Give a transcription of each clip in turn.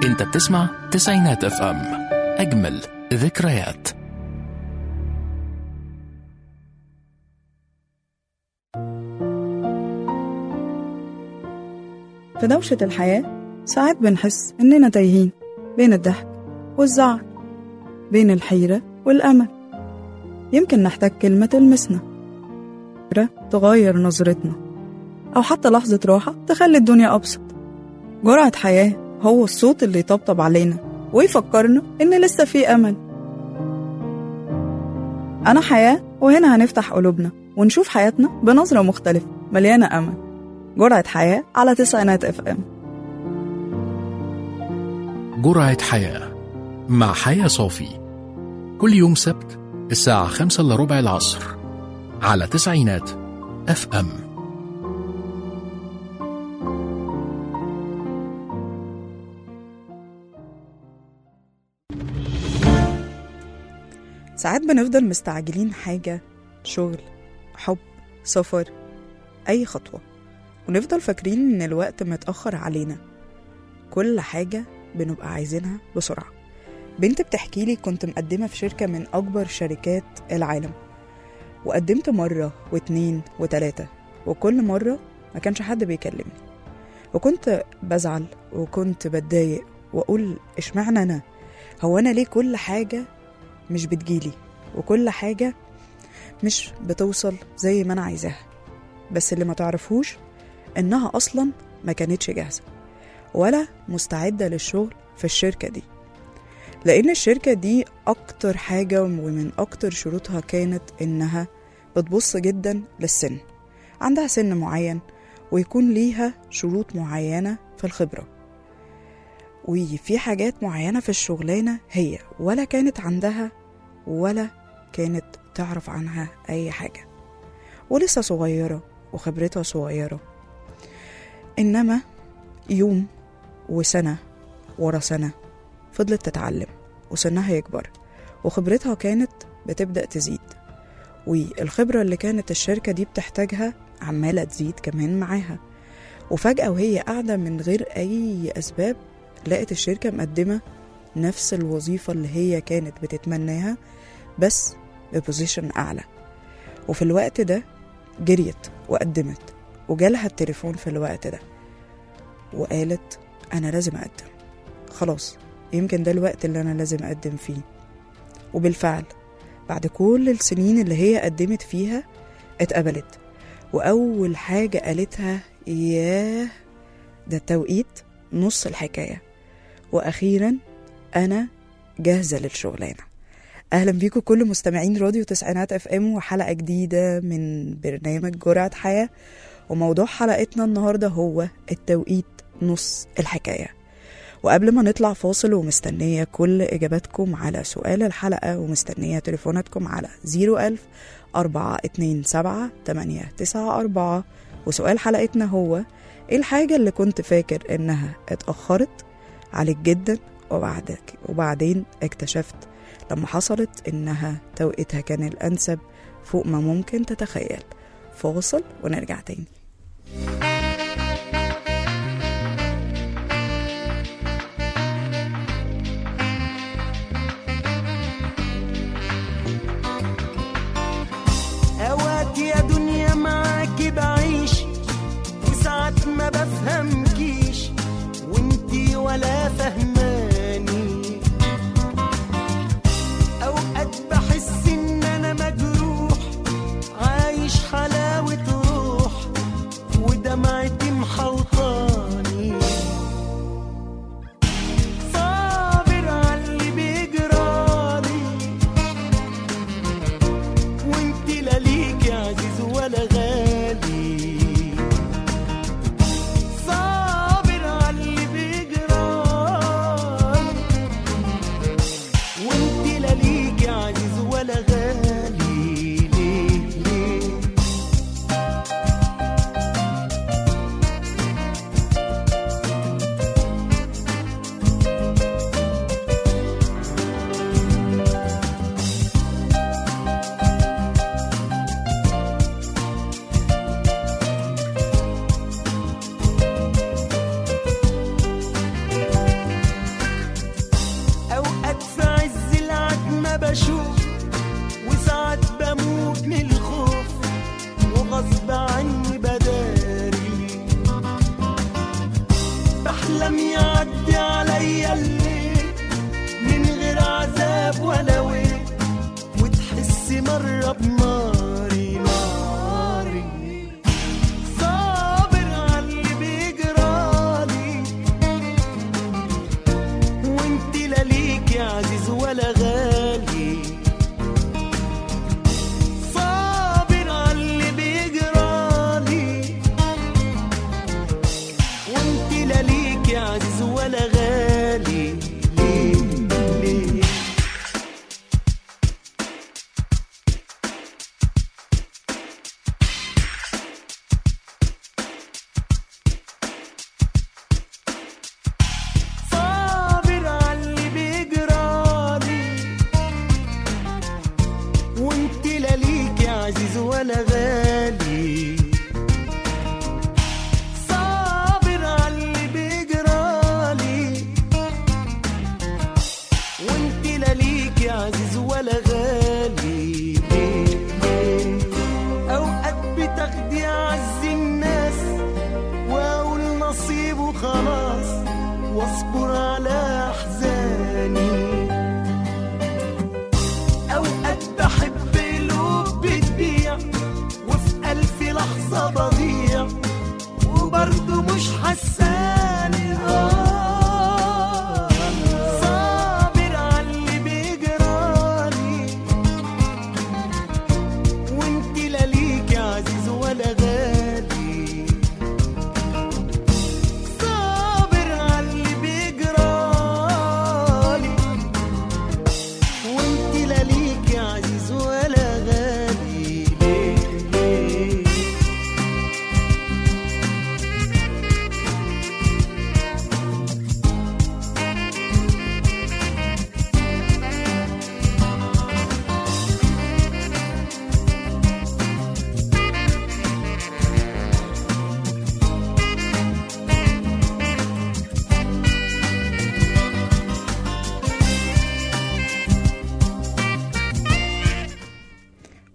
انت بتسمع تسعينات اف ام اجمل ذكريات في دوشة الحياة ساعات بنحس إننا تايهين بين الضحك والزعل بين الحيرة والأمل يمكن نحتاج كلمة تلمسنا فكرة تغير نظرتنا أو حتى لحظة راحة تخلي الدنيا أبسط جرعة حياة هو الصوت اللي يطبطب علينا ويفكرنا إن لسه في أمل أنا حياة وهنا هنفتح قلوبنا ونشوف حياتنا بنظرة مختلفة مليانة أمل جرعة حياة على تسعينات اف ام جرعة حياة مع حياة صافي كل يوم سبت الساعة خمسة إلا ربع العصر على تسعينات اف ام ساعات بنفضل مستعجلين حاجة شغل حب سفر أي خطوة ونفضل فاكرين إن الوقت متأخر علينا كل حاجة بنبقى عايزينها بسرعة بنت بتحكي لي كنت مقدمة في شركة من أكبر شركات العالم وقدمت مرة واتنين وتلاتة وكل مرة ما كانش حد بيكلمني وكنت بزعل وكنت بتضايق وأقول إشمعنى أنا هو أنا ليه كل حاجة مش بتجيلي وكل حاجة مش بتوصل زي ما أنا عايزاها بس اللي ما تعرفوش إنها أصلا ما كانتش جاهزة ولا مستعدة للشغل في الشركة دي لأن الشركة دي أكتر حاجة ومن أكتر شروطها كانت إنها بتبص جدا للسن عندها سن معين ويكون ليها شروط معينة في الخبرة وفي حاجات معينة في الشغلانة هي ولا كانت عندها ولا كانت تعرف عنها أي حاجة ولسه صغيرة وخبرتها صغيرة إنما يوم وسنة ورا سنة فضلت تتعلم وسنها يكبر وخبرتها كانت بتبدأ تزيد والخبرة اللي كانت الشركة دي بتحتاجها عمالة تزيد كمان معاها وفجأة وهي قاعدة من غير أي أسباب لقت الشركة مقدمة نفس الوظيفة اللي هي كانت بتتمناها بس ببوزيشن أعلى وفي الوقت ده جريت وقدمت وجالها التليفون في الوقت ده وقالت أنا لازم أقدم خلاص يمكن ده الوقت اللي أنا لازم أقدم فيه وبالفعل بعد كل السنين اللي هي قدمت فيها اتقبلت وأول حاجة قالتها ياه ده التوقيت نص الحكاية وأخيرا أنا جاهزة للشغلانة أهلا بيكم كل مستمعين راديو تسعينات اف ام وحلقة جديدة من برنامج جرعة حياة وموضوع حلقتنا النهاردة هو التوقيت نص الحكاية وقبل ما نطلع فاصل ومستنية كل إجاباتكم على سؤال الحلقة ومستنية تليفوناتكم على 01000 427 894 وسؤال حلقتنا هو إيه الحاجة اللي كنت فاكر إنها اتأخرت عليك جدا وبعدك وبعدين اكتشفت لما حصلت إنها توقيتها كان الأنسب فوق ما ممكن تتخيل فاصل ونرجع تاني اوقات يا دنيا معاكي بعيش وساعات ما بفهمكيش وانتي ولا فهماني اوقات بحس ان انا مجروح عايش حلاوة روح ودمعتي محوطاني صابر عاللي بيجرالي وانت لا ليك عزيز ولا غالي صابر عاللي بيجرالي وانت لا ليك عزيز ولا غالي ليه ليه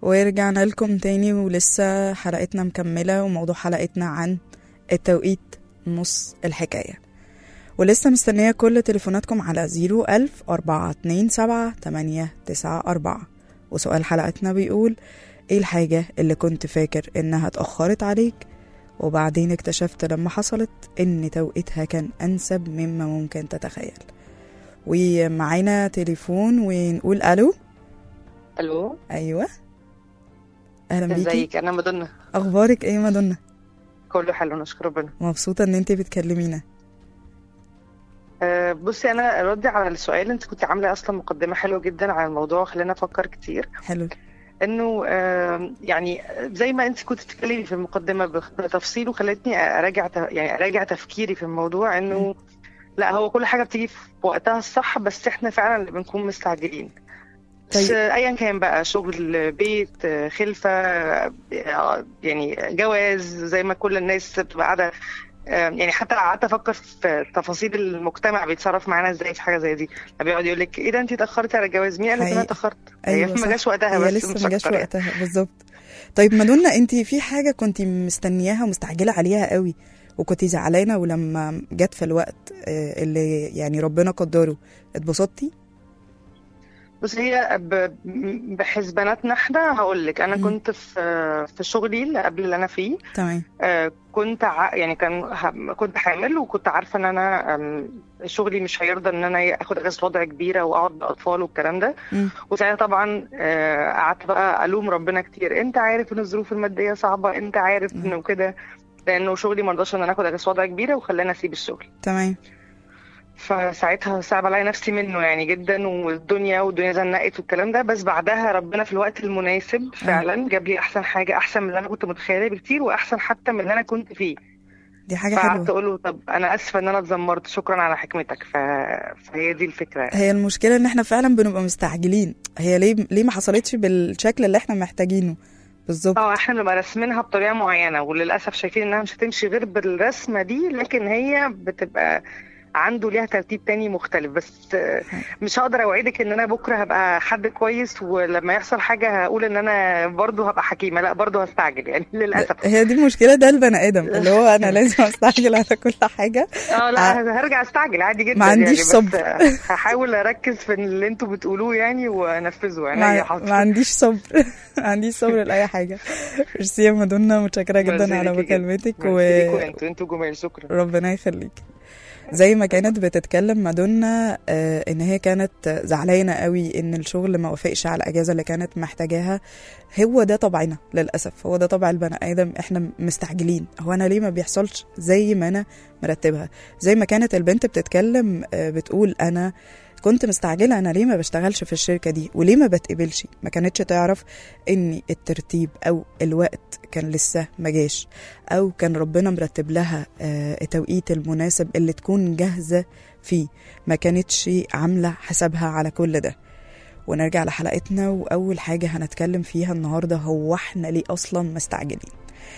ورجعنا لكم تاني ولسه حلقتنا مكملة وموضوع حلقتنا عن التوقيت نص الحكاية ولسه مستنية كل تليفوناتكم على زيرو ألف أربعة اتنين سبعة تمانية تسعة أربعة وسؤال حلقتنا بيقول ايه الحاجة اللي كنت فاكر انها اتأخرت عليك وبعدين اكتشفت لما حصلت ان توقيتها كان انسب مما ممكن تتخيل ومعانا تليفون ونقول الو الو ايوه اهلا بيكي ازيك انا مدنة اخبارك ايه مادونا كله حلو نشكر ربنا مبسوطه ان انت بتكلمينا أه بصي انا ردي على السؤال انت كنت عامله اصلا مقدمه حلوه جدا على الموضوع خلينا افكر كتير حلو انه أه يعني زي ما انت كنت بتتكلمي في المقدمه بتفصيل وخلتني اراجع ت- يعني اراجع تفكيري في الموضوع انه لا هو كل حاجه بتيجي في وقتها الصح بس احنا فعلا اللي بنكون مستعجلين بس طيب. ايا كان بقى شغل بيت آه، خلفه آه، يعني جواز زي ما كل الناس بتبقى قاعده آه، يعني حتى قعدت افكر في تفاصيل المجتمع بيتصرف معانا ازاي في حاجه زي دي بيقعد يقول لك ايه ده انت اتاخرتي على الجواز مين قال لك ان انا حقيقي. اتاخرت أيوة هي ما صح. جاش وقتها هي بس لسه مش ما جاش أكتر يعني. وقتها بالظبط طيب مادونا انت في حاجه كنت مستنياها ومستعجله عليها قوي وكنت زعلانه ولما جت في الوقت آه، اللي يعني ربنا قدره اتبسطتي بص هي ب- بحسباناتنا احنا هقول لك انا مم. كنت في في شغلي اللي قبل اللي انا فيه تمام آه، كنت ع... يعني كان ه- كنت حامل وكنت عارفه ان انا آم، شغلي مش هيرضى ان انا اخد اجازه وضع كبيره واقعد باطفال والكلام ده مم. وساعتها طبعا آه، قعدت بقى الوم ربنا كتير انت عارف ان الظروف الماديه صعبه انت عارف مم. انه كده لانه شغلي ما رضاش ان انا اخد اجازه وضع كبيره وخلاني اسيب الشغل تمام فساعتها صعب عليا نفسي منه يعني جدا والدنيا والدنيا زنقت والكلام ده بس بعدها ربنا في الوقت المناسب فعلا جاب لي احسن حاجه احسن من اللي انا كنت متخيله بكتير واحسن حتى من اللي انا كنت فيه دي حاجه فقعدت حلوه اقول له طب انا اسفه ان انا اتذمرت شكرا على حكمتك ف... فهي دي الفكره يعني. هي المشكله ان احنا فعلا بنبقى مستعجلين هي ليه ليه ما حصلتش بالشكل اللي احنا محتاجينه بالظبط اه احنا بنبقى راسمينها بطريقه معينه وللاسف شايفين انها مش هتمشي غير بالرسمه دي لكن هي بتبقى عنده ليها ترتيب تاني مختلف بس آه، مش هقدر اوعدك ان انا بكره هبقى حد كويس ولما يحصل حاجه هقول ان انا برضه هبقى حكيمه لا برضه هستعجل يعني للاسف هي دي المشكله ده البني ادم اللي هو انا لازم استعجل على كل حاجه اه لا هرجع استعجل عادي جدا ما عنديش يعني بس صبر. هحاول اركز في اللي انتوا بتقولوه يعني وانفذه يعني ما, هي ما حاضر عنديش صبر ما عنديش صبر لاي حاجه ميرسي يا مدونة متشكره جدا ميرسي على ليكي جدا. مكالمتك ميرسي ليكوا و... انتوا انتوا جمال شكرا ربنا يخليك زي ما كانت بتتكلم مادونا آه، ان هي كانت زعلانه قوي ان الشغل ما وافقش على الاجازه اللي كانت محتاجاها هو ده طبعنا للاسف هو ده طبع البني ادم احنا مستعجلين هو انا ليه ما بيحصلش زي ما انا مرتبها زي ما كانت البنت بتتكلم آه، بتقول انا كنت مستعجله انا ليه ما بشتغلش في الشركه دي وليه ما بتقبلش ما كانتش تعرف ان الترتيب او الوقت كان لسه ما جاش او كان ربنا مرتب لها آه، التوقيت المناسب اللي تكون جاهزه فيه ما كانتش عامله حسابها على كل ده ونرجع لحلقتنا واول حاجه هنتكلم فيها النهارده هو احنا ليه اصلا مستعجلين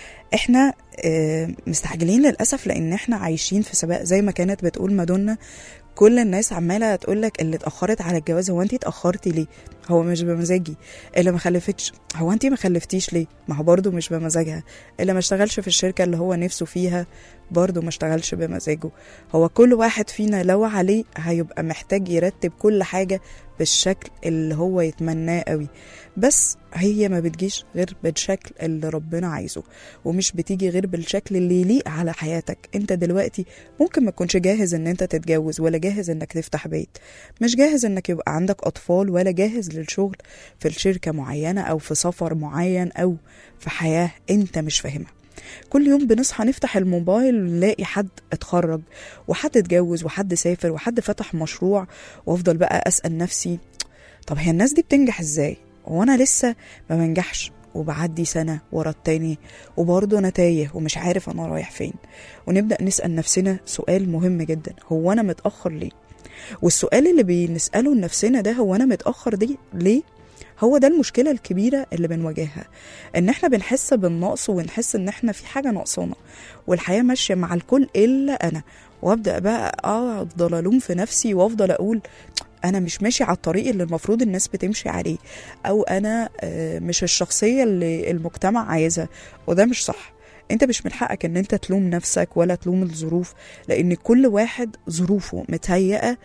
احنا آه، مستعجلين للاسف لان احنا عايشين في سباق زي ما كانت بتقول مادونا كل الناس عماله تقول لك اللي اتاخرت على الجواز هو انت اتاخرتي ليه هو مش بمزاجي اللي ما خلفتش هو انت ما خلفتيش ليه ما هو برضه مش بمزاجها اللي ما اشتغلش في الشركه اللي هو نفسه فيها برضه ما اشتغلش بمزاجه هو كل واحد فينا لو عليه هيبقى محتاج يرتب كل حاجه بالشكل اللي هو يتمناه قوي بس هي ما بتجيش غير بالشكل اللي ربنا عايزه ومش بتيجي غير بالشكل اللي يليق على حياتك انت دلوقتي ممكن ما تكونش جاهز ان انت تتجوز ولا جاهز انك تفتح بيت مش جاهز انك يبقى عندك اطفال ولا جاهز للشغل في الشركة معينة او في سفر معين او في حياة انت مش فاهمها كل يوم بنصحى نفتح الموبايل نلاقي حد اتخرج وحد اتجوز وحد سافر وحد فتح مشروع وافضل بقى اسال نفسي طب هي الناس دي بتنجح ازاي وانا لسه ما بنجحش وبعدي سنة ورا التاني وبرضه أنا تايه ومش عارف أنا رايح فين ونبدأ نسأل نفسنا سؤال مهم جدا هو أنا متأخر ليه؟ والسؤال اللي بنسأله لنفسنا ده هو أنا متأخر دي ليه؟ هو ده المشكلة الكبيرة اللي بنواجهها إن إحنا بنحس بالنقص ونحس إن إحنا في حاجة ناقصانا والحياة ماشية مع الكل إلا أنا وأبدأ بقى أفضل ألوم في نفسي وأفضل أقول انا مش ماشي على الطريق اللي المفروض الناس بتمشي عليه او انا آه، مش الشخصيه اللي المجتمع عايزها وده مش صح انت مش من حقك ان انت تلوم نفسك ولا تلوم الظروف لان كل واحد ظروفه متهيئه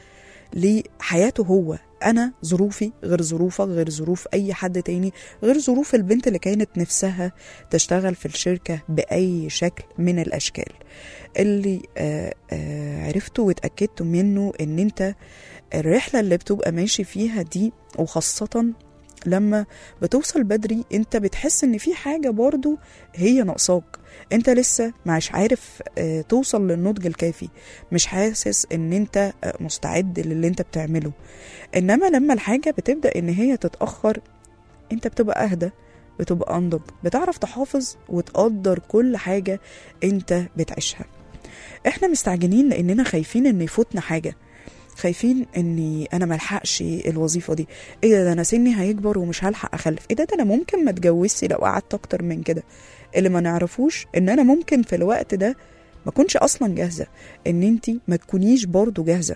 لحياته هو انا ظروفي غير ظروفك غير ظروف اي حد تاني غير ظروف البنت اللي كانت نفسها تشتغل في الشركه باي شكل من الاشكال اللي آه آه عرفته واتاكدت منه ان انت الرحله اللي بتبقى ماشي فيها دي وخاصه لما بتوصل بدري انت بتحس ان في حاجه برضو هي ناقصاك انت لسه مش عارف آه، توصل للنضج الكافي مش حاسس ان انت آه، مستعد للي انت بتعمله انما لما الحاجه بتبدا ان هي تتاخر انت بتبقى اهدى بتبقى انضج بتعرف تحافظ وتقدر كل حاجه انت بتعيشها احنا مستعجلين لاننا خايفين ان يفوتنا حاجه خايفين اني انا ملحقش الوظيفه دي ايه ده, ده انا سني هيكبر ومش هلحق اخلف ايه ده, ده انا ممكن ما اتجوزش لو قعدت اكتر من كده اللي ما نعرفوش ان انا ممكن في الوقت ده ما كنش اصلا جاهزه ان انت ما تكونيش برضو جاهزه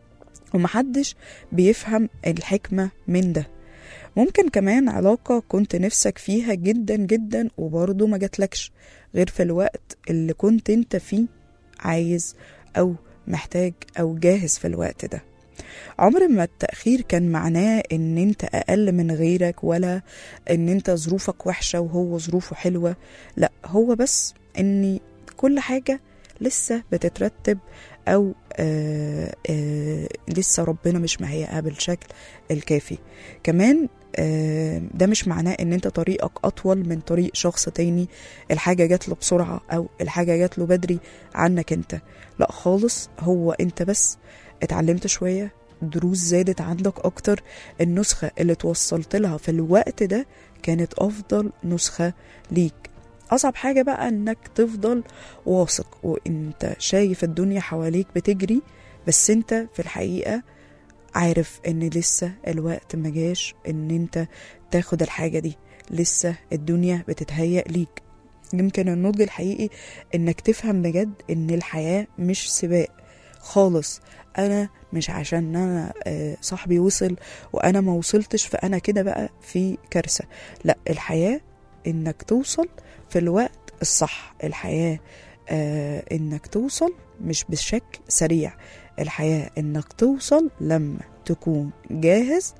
ومحدش بيفهم الحكمه من ده ممكن كمان علاقة كنت نفسك فيها جدا جدا وبرضه ما جاتلكش غير في الوقت اللي كنت انت فيه عايز أو محتاج أو جاهز في الوقت ده عمر ما التأخير كان معناه إن أنت أقل من غيرك ولا إن أنت ظروفك وحشة وهو ظروفه حلوة لا هو بس إن كل حاجة لسه بتترتب أو آه آه لسه ربنا مش مهيئها بالشكل الكافي كمان آه ده مش معناه ان انت طريقك اطول من طريق شخص تاني الحاجة جات له بسرعة او الحاجة جات له بدري عنك انت لا خالص هو انت بس اتعلمت شوية دروس زادت عندك اكتر النسخة اللي توصلت لها في الوقت ده كانت افضل نسخة ليك اصعب حاجة بقى انك تفضل واثق وانت شايف الدنيا حواليك بتجري بس انت في الحقيقة عارف ان لسه الوقت ما جاش ان انت تاخد الحاجة دي لسه الدنيا بتتهيأ ليك يمكن النضج الحقيقي انك تفهم بجد ان الحياة مش سباق خالص انا مش عشان انا آه، صاحبي وصل وانا ما وصلتش فانا كده بقى في كارثة لا الحياة انك توصل في الوقت الصح الحياة آه انك توصل مش بشكل سريع الحياة انك توصل لما تكون جاهز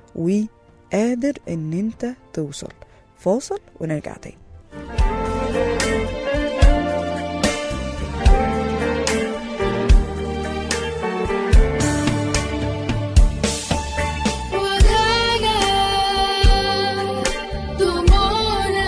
وقادر ان انت توصل فاصل ونرجع تاني وجعنا دموعنا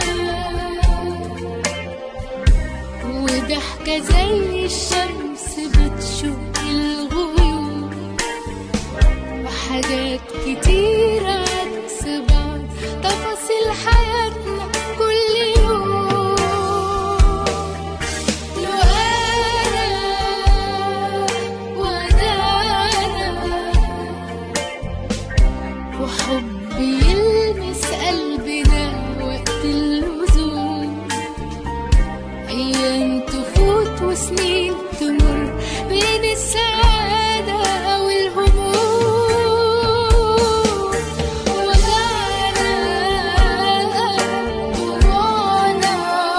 وضحكة زي الشمس بتشق الغيوم وحاجات كتير عكس بعض تفاصيل حياتنا كل يوم لو أنا وأنا وحب يلمس قلبنا وقت اللزوم أيام تفوت وسنين تمر بين السعادة والهموم وجعنا دموعنا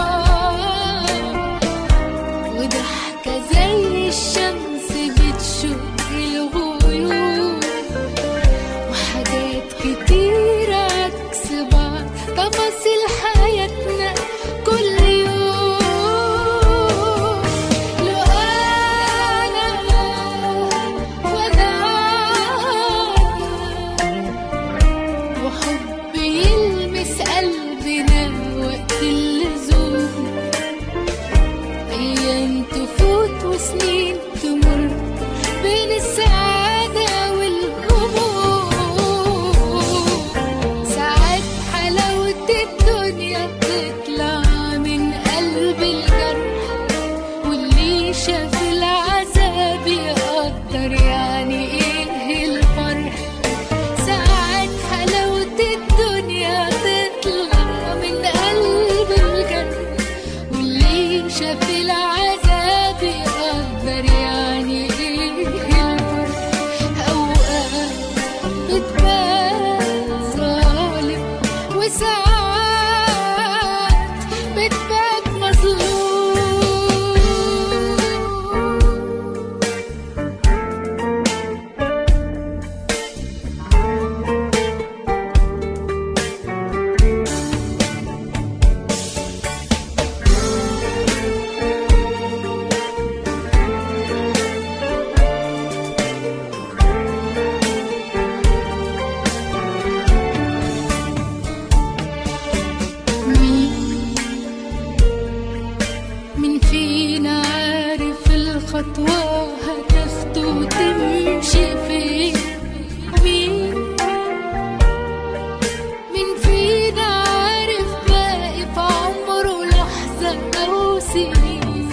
وضحكة زي الشمس بتشق الغيوم وحاجات كتير عكس بعض تفاصيل حياتنا كل يوم لو أنا وأنا وحب يلمس قلبنا وقت اللزوم أيام تفوت وسنين تمر بين السعادة والهموم ساعات حلاوة الدنيا تطلع من قلب الجرح واللي شاف العذاب يقدر يعني ايه الفرح ساعات حلاوة الدنيا تطلع من قلب الجنة واللي شاف العذاب يقدر يعني ايه الفرح اوقات خطوة هتاخده وتمشي فين مين مين فينا عارف باقي في عمره لحظة أو سنين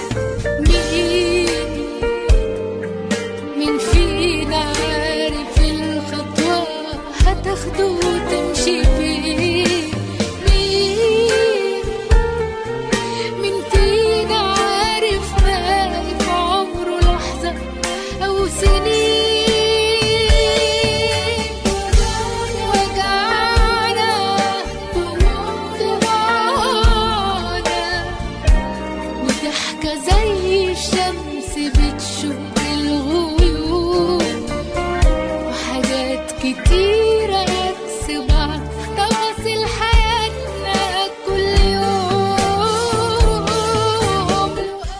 مين مين فينا عارف الخطوة هتاخده وتمشي فين مين مين فينا عارف باقي في عمره لحظة أو سنين وجعنا طبعنا وضحكة زي الشمس بتشق الغيوم وحاجات كتيرة عكس بعض تفاصيل حياتنا كل يوم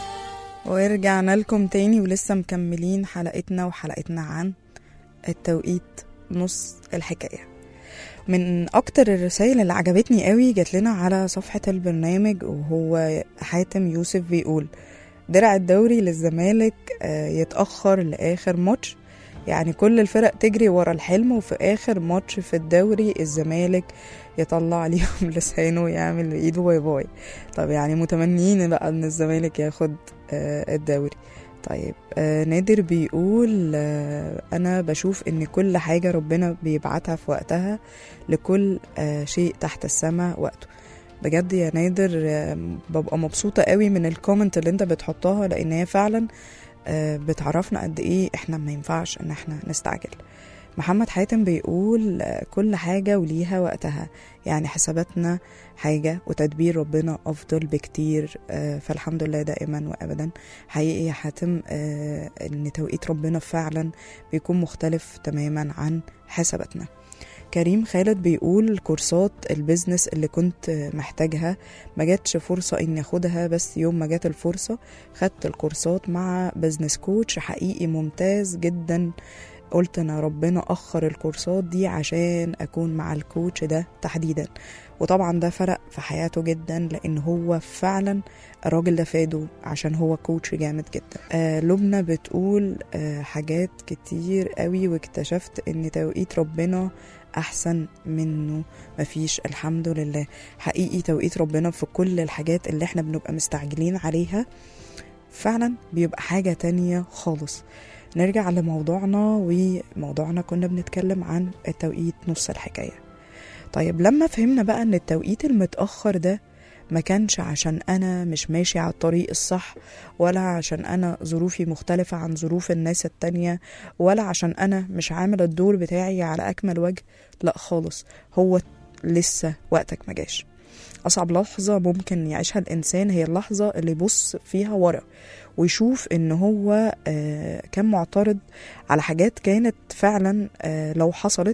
ورجعنا لكم تاني ولسه مكملين حلقتنا وحلقتنا عن التوقيت نص الحكاية من أكتر الرسائل اللي عجبتني قوي جات لنا على صفحة البرنامج وهو حاتم يوسف بيقول درع الدوري للزمالك آه، يتأخر لآخر ماتش يعني كل الفرق تجري ورا الحلم وفي آخر ماتش في الدوري الزمالك يطلع ليهم لسانه ويعمل بإيده باي باي طب يعني متمنيين بقى ان الزمالك ياخد آه، الدوري طيب آه، نادر بيقول آه، انا بشوف ان كل حاجة ربنا بيبعتها في وقتها لكل آه، شيء تحت السماء وقته بجد يا نادر آه، ببقى مبسوطة قوي من الكومنت اللي انت بتحطها لان هي فعلا آه، بتعرفنا قد ايه احنا ما ينفعش ان احنا نستعجل محمد حاتم بيقول آه، كل حاجة وليها وقتها يعني حساباتنا حاجة وتدبير ربنا أفضل بكتير آه، فالحمد لله دائما وأبدا حقيقي يا حاتم آه، إن توقيت ربنا فعلا بيكون مختلف تماما عن حساباتنا كريم خالد بيقول كورسات البيزنس اللي كنت محتاجها ما جاتش فرصة اني اخدها بس يوم ما جات الفرصة خدت الكورسات مع بيزنس كوتش حقيقي ممتاز جدا قلت انا ربنا اخر الكورسات دي عشان اكون مع الكوتش ده تحديدا وطبعا ده فرق في حياته جدا لان هو فعلا الراجل ده فاده عشان هو كوتش جامد جدا آه لبنى بتقول آه حاجات كتير قوي واكتشفت ان توقيت ربنا احسن منه مفيش الحمد لله حقيقي توقيت ربنا في كل الحاجات اللي احنا بنبقى مستعجلين عليها فعلا بيبقى حاجة تانية خالص نرجع لموضوعنا وموضوعنا كنا بنتكلم عن التوقيت نص الحكاية طيب لما فهمنا بقى ان التوقيت المتأخر ده ما كانش عشان انا مش ماشي على الطريق الصح ولا عشان انا ظروفي مختلفة عن ظروف الناس التانية ولا عشان انا مش عامل الدور بتاعي على اكمل وجه لا خالص هو لسه وقتك ما جاش اصعب لحظة ممكن يعيشها الانسان هي اللحظة اللي يبص فيها ورا ويشوف ان هو آه، كان معترض على حاجات كانت فعلا آه، لو حصلت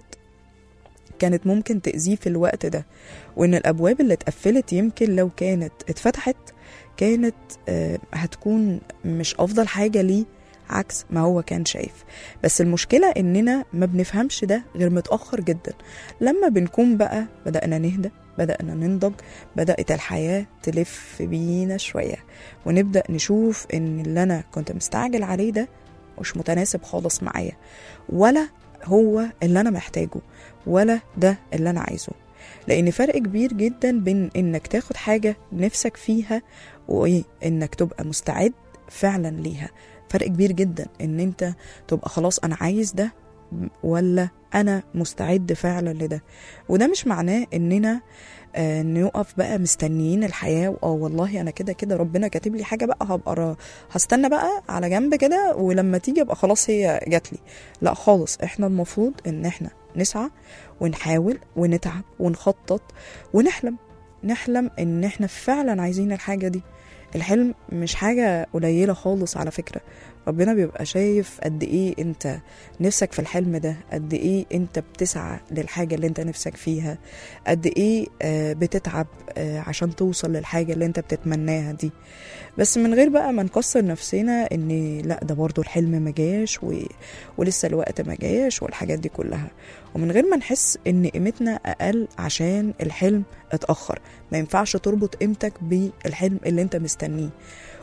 كانت ممكن تأذيه في الوقت ده وإن الأبواب اللي اتقفلت يمكن لو كانت اتفتحت كانت آه، هتكون مش أفضل حاجة ليه عكس ما هو كان شايف بس المشكلة إننا ما بنفهمش ده غير متأخر جدا لما بنكون بقى بدأنا نهدى بدأنا ننضج بدأت الحياة تلف بينا شوية ونبدأ نشوف إن اللي أنا كنت مستعجل عليه ده مش متناسب خالص معايا ولا هو اللي أنا محتاجه ولا ده اللي أنا عايزه لأن فرق كبير جدا بين إنك تاخد حاجة نفسك فيها وإنك تبقى مستعد فعلا ليها فرق كبير جدا إن أنت تبقى خلاص أنا عايز ده ولا أنا مستعد فعلا لده وده مش معناه إننا آه نقف بقى مستنيين الحياة اه والله أنا كده كده ربنا كاتب لي حاجة بقى هبقى را- هستنى بقى على جنب كده ولما تيجي يبقى خلاص هي جات لي لا خالص احنا المفروض ان احنا نسعى ونحاول ونتعب ونخطط ونحلم نحلم ان احنا فعلا عايزين الحاجة دي الحلم مش حاجة قليلة خالص على فكرة ربنا بيبقى شايف قد ايه انت نفسك في الحلم ده قد ايه انت بتسعى للحاجة اللي انت نفسك فيها قد ايه آه، بتتعب آه، عشان توصل للحاجة اللي انت بتتمناها دي بس من غير بقى ما نكسر نفسنا ان لا ده برضو الحلم ما جاش و... ولسه الوقت ما جاش والحاجات دي كلها ومن غير ما نحس ان قيمتنا اقل عشان الحلم اتاخر ما ينفعش تربط قيمتك بالحلم اللي انت مستنيه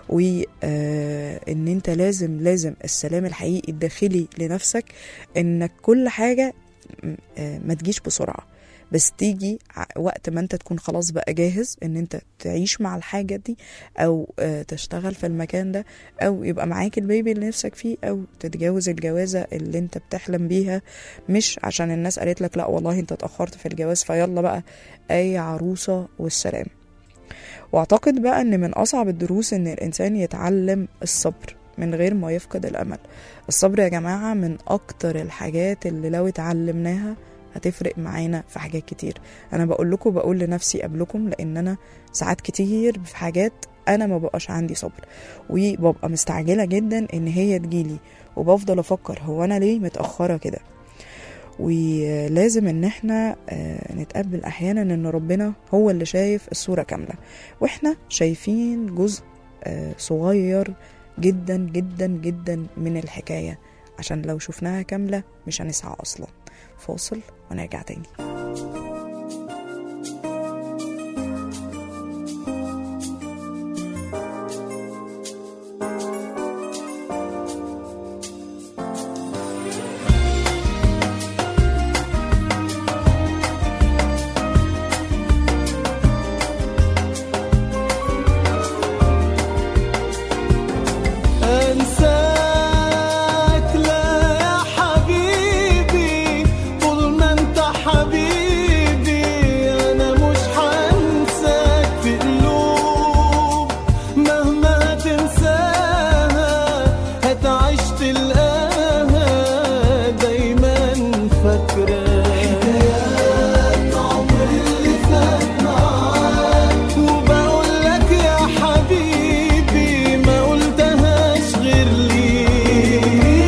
وان انت لازم لازم السلام الحقيقي الداخلي لنفسك انك كل حاجه م- آه، ما تجيش بسرعه بس تيجي ع- وقت ما انت تكون خلاص بقى جاهز ان انت تعيش مع الحاجة دي او آه، تشتغل في المكان ده او يبقى معاك البيبي اللي نفسك فيه او تتجوز الجوازة اللي انت بتحلم بيها مش عشان الناس قالت لك لا والله انت اتأخرت في الجواز فيلا بقى اي عروسة والسلام واعتقد بقى ان من اصعب الدروس ان الانسان يتعلم الصبر من غير ما يفقد الامل الصبر يا جماعة من اكتر الحاجات اللي لو اتعلمناها هتفرق معانا في حاجات كتير انا بقول لكم بقول لنفسي قبلكم لان انا ساعات كتير في حاجات انا ما بقاش عندي صبر وببقى مستعجله جدا ان هي تجيلي وبفضل افكر هو انا ليه متاخره كده ولازم ان احنا آه، نتقبل احيانا ان ربنا هو اللي شايف الصوره كامله واحنا شايفين جزء آه، صغير جدا جدا جدا من الحكايه عشان لو شفناها كامله مش هنسعى اصلا فاصل ونرجع تاني انساك لا يا حبيبي طول ما انت حبيبي انا مش هنساك في قلوب مهما تنساها هتعيش تلقاها دايما فاكراك حكايات عمري اللي فات معاك وبقول لك يا حبيبي ما قلتهاش غير ليك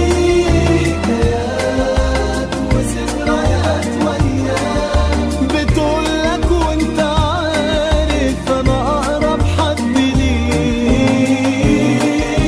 حكايات وذكريات وياك بتقول لك وانت عارف انا اقرب حد ليك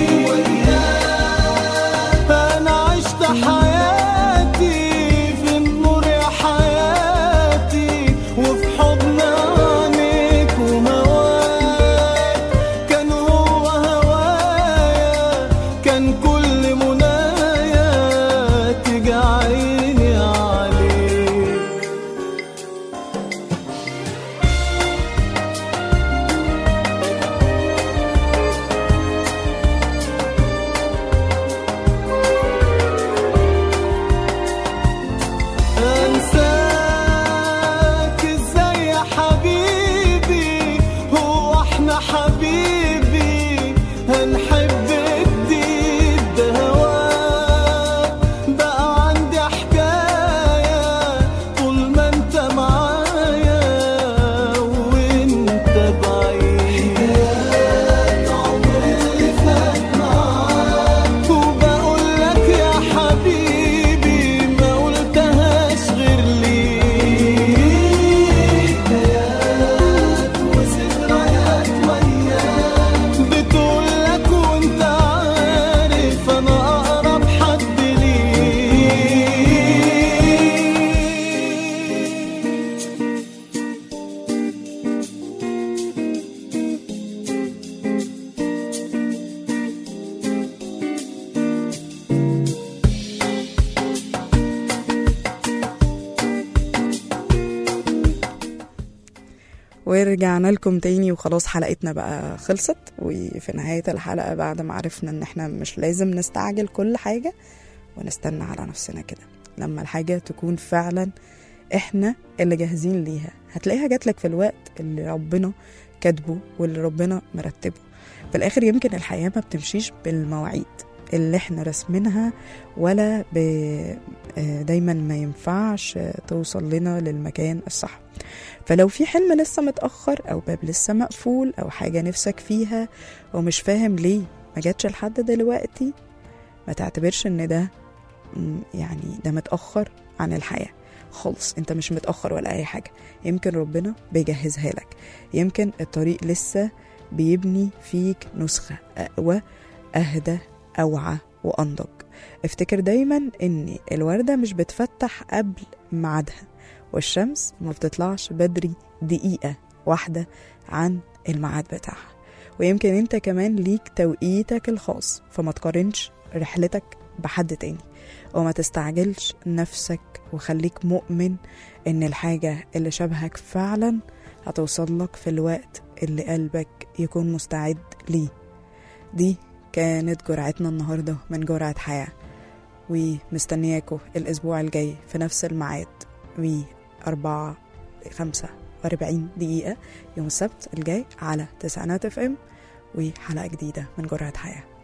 وياك انا عشت حياتي في النور يا حياتي وفي حضن عينيك وهواك كان هو هوايا كان كل منايا تيجي عيني عليك انساك ازاي يا حبيبي هو احنا حبيبي هنحب جديد ده هواك بقى عندي حكاية طول ما انت معايا وانت بعيد حكايات عمري اللي فات معاك وبقول لك يا حبيبي ما قلتهاش غير ليك حكايات وذكريات وياك بتقول لك وانت عارف انا اقرب حد ليك ورجعنا لكم تاني وخلاص حلقتنا بقى خلصت وفي نهاية الحلقة بعد ما عرفنا ان احنا مش لازم نستعجل كل حاجة ونستنى على نفسنا كده لما الحاجة تكون فعلا احنا اللي جاهزين ليها هتلاقيها جاتلك في الوقت اللي ربنا كاتبه واللي ربنا مرتبه في الاخر يمكن الحياة ما بتمشيش بالمواعيد اللي احنا راسمينها ولا ب... آه، دايما ما ينفعش توصل لنا للمكان الصح فلو في حلم لسه متأخر أو باب لسه مقفول أو حاجة نفسك فيها ومش فاهم ليه ما جاتش لحد دلوقتي ما تعتبرش إن ده م، يعني ده متأخر عن الحياة خالص انت مش متأخر ولا أي حاجة يمكن ربنا بيجهزها لك يمكن الطريق لسه بيبني فيك نسخة أقوى أهدى أوعى وأنضج افتكر دايما ان الوردة مش بتفتح قبل ميعادها والشمس ما بتطلعش بدري دقيقة واحدة عن الميعاد بتاعها ويمكن انت كمان ليك توقيتك الخاص فما تقارنش رحلتك بحد تاني وما تستعجلش نفسك وخليك مؤمن ان الحاجة اللي شبهك فعلا هتوصل لك في الوقت اللي قلبك يكون مستعد ليه دي كانت جرعتنا النهاردة من جرعة حياة ومستنياكم الأسبوع الجاي في نفس الميعاد و أربعة خمسة وأربعين دقيقة يوم السبت الجاي على تسعينات اف ام وحلقة جديدة من جرعة حياة